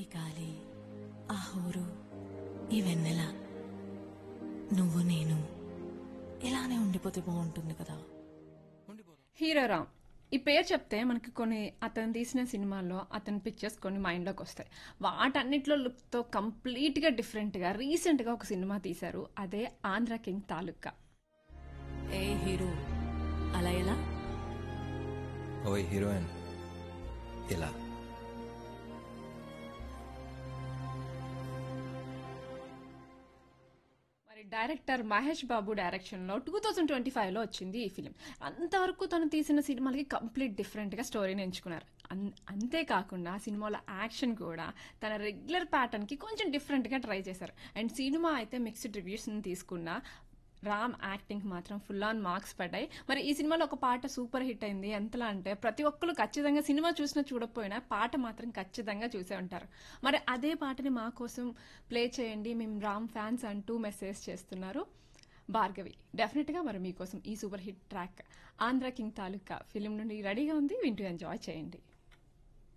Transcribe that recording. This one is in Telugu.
గాలి ఆ హోరు ఈ వెన్నెల నువ్వు నేను ఇలానే ఉండిపోతే బాగుంటుంది కదా హీరో రామ్ ఈ పేరు చెప్తే మనకి కొన్ని అతను తీసిన సినిమాల్లో అతని పిక్చర్స్ కొన్ని మైండ్లోకి వస్తాయి వాటన్నిటిలో లుక్తో కంప్లీట్గా డిఫరెంట్గా రీసెంట్గా ఒక సినిమా తీశారు అదే ఆంధ్ర కింగ్ తాలూకా ఏ హీరో అలా ఎలా ఓయ్ హీరోయిన్ ఇలా మరి డైరెక్టర్ మహేష్ బాబు డైరెక్షన్లో టూ థౌజండ్ ట్వంటీ ఫైవ్లో వచ్చింది ఈ ఫిలిం అంతవరకు తను తీసిన సినిమాలకి కంప్లీట్ డిఫరెంట్గా స్టోరీని ఎంచుకున్నారు అన్- అంతేకాకుండా ఆ సినిమాలో యాక్షన్ కూడా తన రెగ్యులర్ ప్యాటర్న్కి కొంచెం డిఫరెంట్గా ట్రై చేశారు అండ్ సినిమా అయితే మిక్స్డ్ రివ్యూస్ని తీసుకున్న రామ్ యాక్టింగ్ మాత్రం ఫుల్ ఆన్ మార్క్స్ పడ్డాయి మరి ఈ సినిమాలో ఒక పాట సూపర్ హిట్ అయింది ఎంతలా అంటే ప్రతి ఒక్కరు ఖచ్చితంగా సినిమా చూసినా చూడకపోయినా పాట మాత్రం ఖచ్చితంగా చూసే ఉంటారు మరి అదే పాటని మా కోసం ప్లే చేయండి మేము రామ్ ఫ్యాన్స్ అంటూ మెసేజ్ చేస్తున్నారు భార్గవి డెఫినెట్గా మరి మీకోసం ఈ super hit track Andhra king Taluka film నుండి రెడీగా ఉంది వింటూ ఎంజాయ్ చేయండి